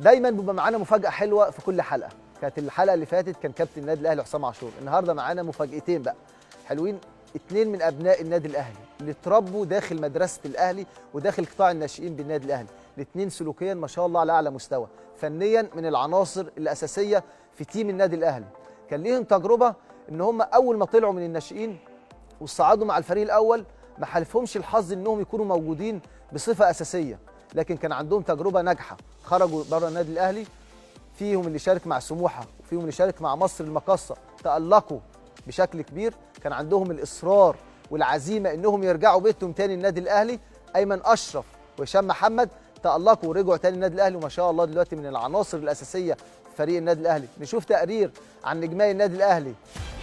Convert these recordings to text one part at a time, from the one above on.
دايما بيبقى معانا مفاجاه حلوه في كل حلقه كانت الحلقه اللي فاتت كان كابتن النادي الاهلي حسام عاشور النهارده معانا مفاجاتين بقى حلوين اتنين من ابناء النادي الاهلي اللي اتربوا داخل مدرسه الاهلي وداخل قطاع الناشئين بالنادي الاهلي الاثنين سلوكيا ما شاء الله على اعلى مستوى فنيا من العناصر الاساسيه في تيم النادي الاهلي كان ليهم تجربه ان هم اول ما طلعوا من الناشئين وصعدوا مع الفريق الاول ما حالفهمش الحظ انهم يكونوا موجودين بصفه اساسيه لكن كان عندهم تجربه ناجحه خرجوا بره النادي الاهلي فيهم اللي شارك مع سموحه وفيهم اللي شارك مع مصر المقاصه تالقوا بشكل كبير كان عندهم الاصرار والعزيمه انهم يرجعوا بيتهم تاني النادي الاهلي ايمن اشرف وهشام محمد تالقوا ورجعوا تاني النادي الاهلي وما شاء الله دلوقتي من العناصر الاساسيه في فريق النادي الاهلي نشوف تقرير عن نجمي النادي الاهلي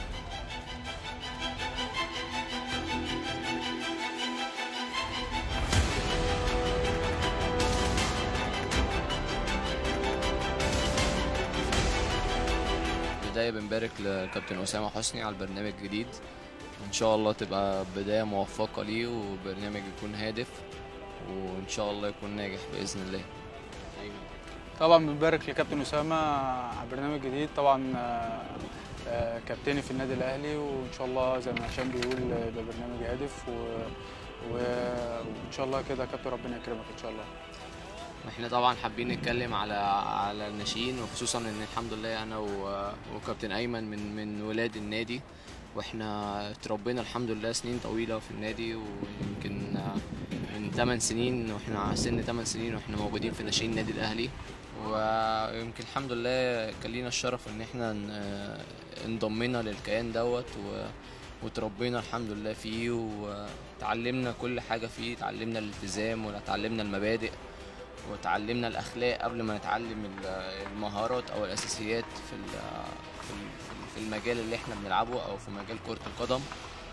بداية بنبارك لكابتن أسامة حسني على البرنامج الجديد إن شاء الله تبقى بداية موفقة ليه وبرنامج يكون هادف وإن شاء الله يكون ناجح بإذن الله أيوة. طبعا بنبارك لكابتن اسامه على البرنامج الجديد طبعا آه، آه، كابتني في النادي الاهلي وان شاء الله زي ما هشام بيقول آه، يبقى برنامج هادف و... و... وان شاء الله كده كابتن ربنا يكرمك ان شاء الله احنا طبعا حابين نتكلم على على الناشئين وخصوصا ان الحمد لله انا و- وكابتن ايمن من من ولاد النادي واحنا اتربينا الحمد لله سنين طويله في النادي ويمكن من 8 سنين واحنا على سن 8 سنين واحنا موجودين في ناشئين النادي الاهلي ويمكن الحمد لله كان لينا الشرف ان احنا ن- انضمينا للكيان دوت و وتربينا الحمد لله فيه وتعلمنا كل حاجه فيه تعلمنا الالتزام وتعلمنا المبادئ وتعلمنا الاخلاق قبل ما نتعلم ال- المهارات او الاساسيات في ال- في ال- في المجال اللي احنا بنلعبه او في مجال كره القدم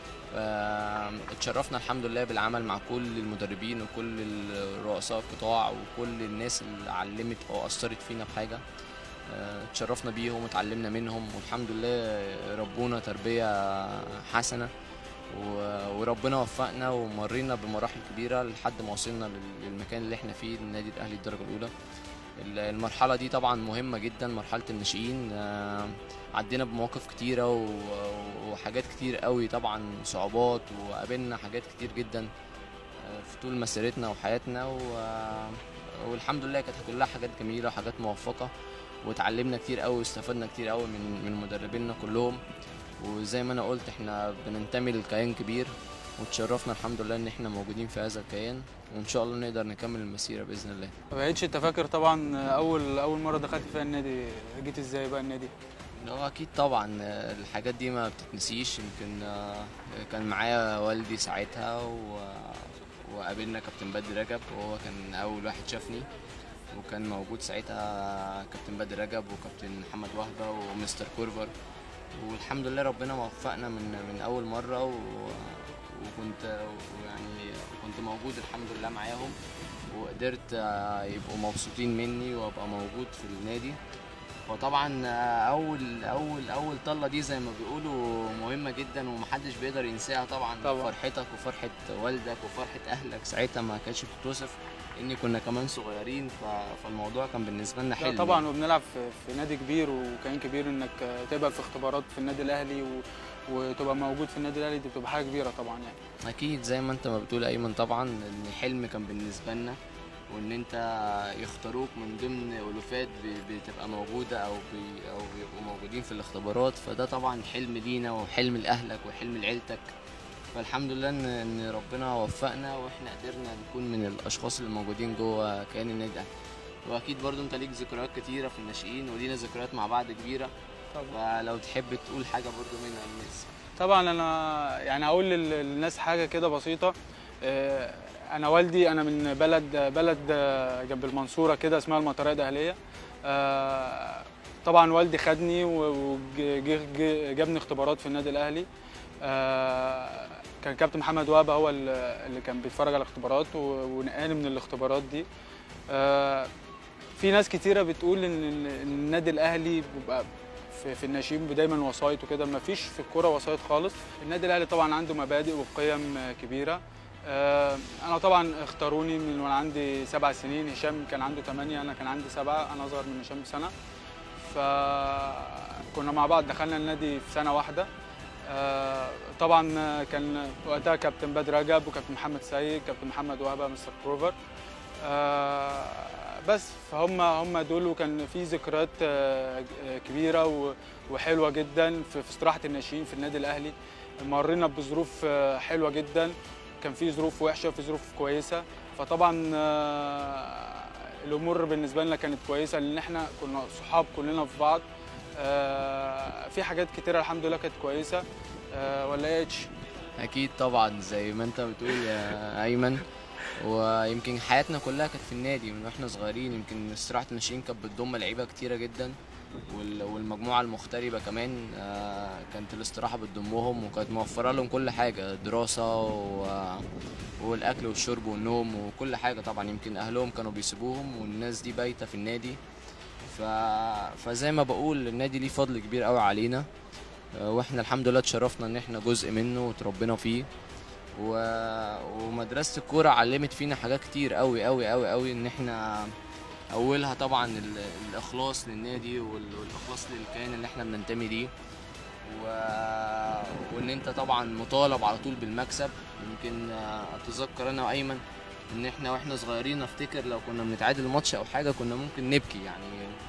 فا اتشرفنا الحمد لله بالعمل مع كل المدربين وكل رؤساء القطاع وكل الناس اللي علمت او اثرت فينا بحاجه اه، اتشرفنا بيهم وتعلمنا منهم والحمد لله ربونا تربيه حسنه و- وربنا وفقنا ومرينا بمراحل كبيره لحد ما وصلنا لل- للمكان اللي احنا فيه النادي الاهلي الدرجه الاولى ال- المرحله دي طبعا مهمه جدا مرحله الناشئين آه، عدينا بمواقف كتيره و- وحاجات كتير قوي طبعا صعوبات وقابلنا حاجات كتير جدا آه، في طول مسيرتنا وحياتنا و- والحمد لله كانت كلها حاجات جميله وحاجات موفقه وتعلمنا كتير قوي واستفدنا كتير قوي من من مدربينا كلهم وزي ما انا قلت احنا بننتمي لكيان كبير وتشرفنا الحمد لله ان احنا موجودين في هذا الكيان وان شاء الله نقدر نكمل المسيره باذن الله ما بقتش انت فاكر طبعا اول اول مره دخلت فيها النادي جيت ازاي بقى النادي هو اكيد طبعا آه، الحاجات دي ما بتتنسيش يمكن آه، كان معايا والدي ساعتها و... وقابلنا كابتن بدر رجب وهو كان اول واحد شافني وكان موجود ساعتها كابتن بدر رجب وكابتن محمد وهبه ومستر كوربر والحمد لله ربنا وفقنا من من اول مره و... وكنت يعني كنت موجود الحمد لله معاهم وقدرت آه، يبقوا مبسوطين مني وابقى موجود في النادي وطبعا آه، اول اول اول طله دي زي ما بيقولوا مهمه جدا ومحدش بيقدر ينساها طبعا, طبعاً. فرحتك وفرحه والدك وفرحه اهلك ساعتها ما كانتش بتتوصف اني كنا كمان صغيرين ف- فالموضوع كان بالنسبه لنا لا حلم طبعا وبنلعب في, في نادي كبير وكيان كبير انك تقبل في اختبارات في النادي الاهلي و... وتبقى موجود في النادي الاهلي دي بتبقى حاجه كبيره طبعا يعني اكيد زي ما انت ما بتقول ايمن طبعا ان الحلم كان بالنسبه لنا وان انت يختاروك من ضمن الوفات ب- بتبقى موجوده او بي او بيبقوا موجودين في الاختبارات فده طبعا حلم لينا وحلم لاهلك وحلم لعيلتك فالحمد لله ان ان ربنا وفقنا واحنا قدرنا نكون من الاشخاص اللي موجودين جوه كيان النادي الاهلي واكيد برضو انت ليك ذكريات كتيره في الناشئين ولينا ذكريات مع بعض كبيره طبعا فلو تحب تقول حاجه برضو منها للناس طبعا انا يعني اقول لل- للناس حاجه كده بسيطه آه، انا والدي انا من بلد بلد آه، جنب المنصوره كده اسمها المطريه الاهليه آه، طبعا والدي خدني وجابني اختبارات في النادي الاهلي آه، كان كابتن محمد وهبه هو ال- اللي كان بيتفرج على الاختبارات و- ونقاني من الاختبارات دي آه، في ناس كتيره بتقول ان إن النادي الاهلي بيبقى في, في الناشئين دايما وسايط وكده ما فيش في الكوره وسايط خالص النادي الاهلي طبعا عنده مبادئ وقيم كبيره آه، انا طبعا اختاروني من وانا عندي سبع سنين هشام كان عنده ثمانية انا كان عندي سبعة انا اصغر من هشام بسنة فكنا مع بعض دخلنا النادي في سنة واحدة آه، طبعا كان وقتها كابتن بدر رجب وكابتن محمد سيد كابتن محمد وهبه مستر بروفر آه، بس فهم هم دول وكان في ذكريات آه، كبيره و- وحلوه جدا في في استراحه الناشئين في النادي الاهلي مرينا بظروف آه، حلوه جدا كان في ظروف وحشه وفي ظروف كويسه فطبعا آه، الامور بالنسبه لنا كانت كويسه لان احنا كنا صحاب كلنا في بعض آه، في حاجات كتيره الحمد لله كانت كويسه آه، ولا ايه اتش اكيد طبعا زي ما انت بتقول يا ايمن ويمكن حياتنا كلها كانت في النادي من واحنا صغيرين يمكن استراحه الناشئين كانت بتضم لعيبه كتيره جدا وال- والمجموعه المغتربه كمان آه، كانت الاستراحه بتضمهم وكانت موفره لهم كل حاجه دراسه و- والاكل والشرب والنوم وكل حاجه طبعا يمكن اهلهم كانوا بيسيبوهم والناس دي بايته في النادي ف... فزي ما بقول النادي ليه فضل كبير قوي علينا آه، واحنا الحمد لله اتشرفنا ان احنا جزء منه وتربينا فيه و... ومدرسه الكوره علمت فينا حاجات كتير قوي قوي قوي قوي ان احنا اولها طبعا ال... الاخلاص للنادي وال... والاخلاص للكيان اللي احنا بننتمي ليه و... وان انت طبعا مطالب على طول بالمكسب يمكن آه، اتذكر انا وايمن ان احنا واحنا صغيرين افتكر لو كنا بنتعادل ماتش او حاجه كنا ممكن نبكي يعني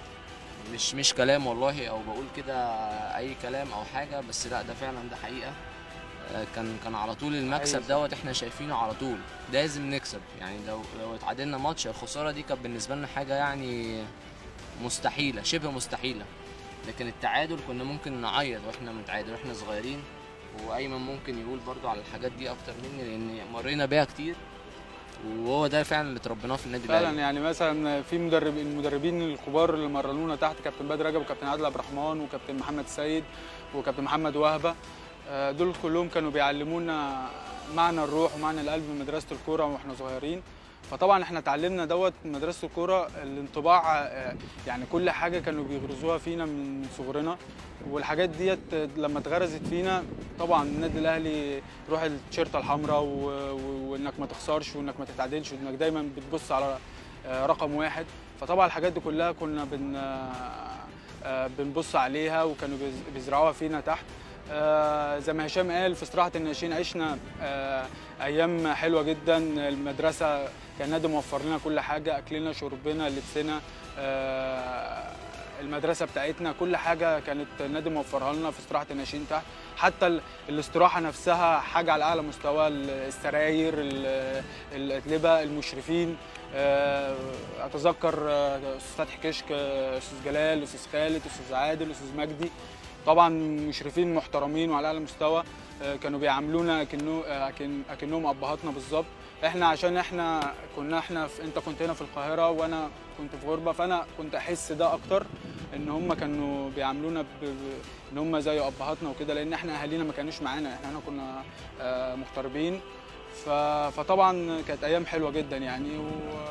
مش مش كلام والله او بقول كده اي كلام او حاجه بس لا ده فعلا ده حقيقه آه، كان كان على طول المكسب حقيقي. دوت احنا شايفينه على طول لازم نكسب يعني لو لو اتعادلنا ماتش الخساره دي كانت بالنسبه لنا حاجه يعني مستحيله شبه مستحيله لكن التعادل كنا ممكن نعيط واحنا بنتعادل واحنا صغيرين وايمن ممكن يقول برضو على الحاجات دي اكتر مني لان مرينا بيها كتير وهو ده فعلا اللي تربيناه في النادي فعلا الاهلي يعني مثلا في مدرب المدربين الكبار اللي مرنونا تحت كابتن بدر رجب وكابتن عادل عبد الرحمن وكابتن محمد السيد وكابتن محمد وهبه آه، دول كلهم كانوا بيعلمونا معنى الروح ومعنى القلب من مدرسه الكوره واحنا صغيرين فطبعا احنا اتعلمنا دوت من مدرسه الكوره الانطباع آه، يعني كل حاجه كانوا بيغرزوها فينا من صغرنا والحاجات ديت لما اتغرزت فينا طبعا النادي الاهلي روح التيشيرته الحمراء و- و- وانك ما تخسرش وانك ما تتعادلش وانك دايما بتبص على آه، رقم واحد فطبعا الحاجات دي كلها كنا بن آه، آه، بنبص عليها وكانوا بيز- بيزرعوها فينا تحت آه، زي ما هشام قال في استراحه الناشئين عشنا آه، ايام حلوه جدا المدرسه كان النادي موفر لنا كل حاجه اكلنا شربنا لبسنا آه، المدرسه بتاعتنا كل حاجه كانت النادي موفرها لنا في استراحه الناشئين تحت حتى ال- الاستراحه نفسها حاجه على اعلى مستوى ال- السراير ال- الاتلبه المشرفين آه، اتذكر آه، استاذ فتحي كشك آه، استاذ جلال استاذ خالد استاذ عادل استاذ مجدي طبعا مشرفين محترمين وعلى اعلى مستوى آه، كانوا بيعاملونا كأنه آه، أكن- اكنهم ابهاتنا بالظبط احنا عشان احنا كنا احنا في انت كنت هنا في القاهره وانا كنت في غربه فانا كنت احس ده اكتر ان هم كانوا بيعاملونا ب... ب- ان هم زي ابهاتنا وكده لان احنا اهالينا ما كانوش معانا احنا هنا كنا آه، مغتربين ف... فطبعا كانت ايام حلوه جدا يعني و...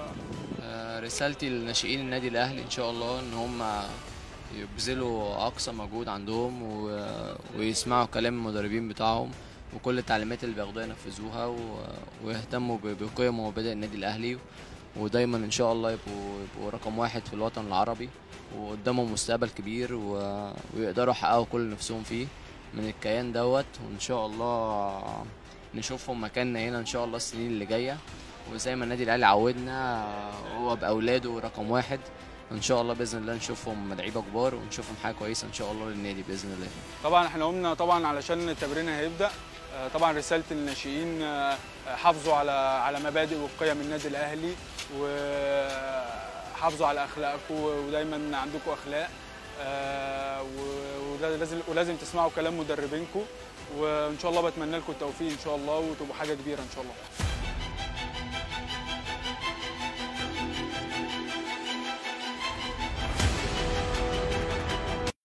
آه، رسالتي لناشئين النادي الاهلي ان شاء الله ان هم يبذلوا اقصى مجهود عندهم و... ويسمعوا كلام المدربين بتاعهم وكل التعليمات اللي بياخدوها ينفذوها و... ويهتموا ب... بقيم ومبادئ النادي الاهلي ودايما ان شاء الله يبقوا يبقوا رقم واحد في الوطن العربي وقدامهم مستقبل كبير و... ويقدروا يحققوا كل اللي نفسهم فيه من الكيان دوت وان شاء الله نشوفهم مكاننا هنا ان شاء الله السنين اللي جايه وزي ما النادي الاهلي عودنا هو باولاده رقم واحد ان شاء الله باذن الله نشوفهم لعيبه كبار ونشوفهم حاجه كويسه ان شاء الله للنادي باذن الله طبعا احنا قمنا طبعا علشان التمرين هيبدا آه، طبعا رساله الناشئين آه، حافظوا على على مبادئ وقيم النادي الاهلي وحافظوا على اخلاقكم ودايما عندكم اخلاق آه، و- ولازم ولازم تسمعوا كلام مدربينكم وان شاء الله بتمنى لكم التوفيق ان شاء الله وتبقوا حاجه كبيره ان شاء الله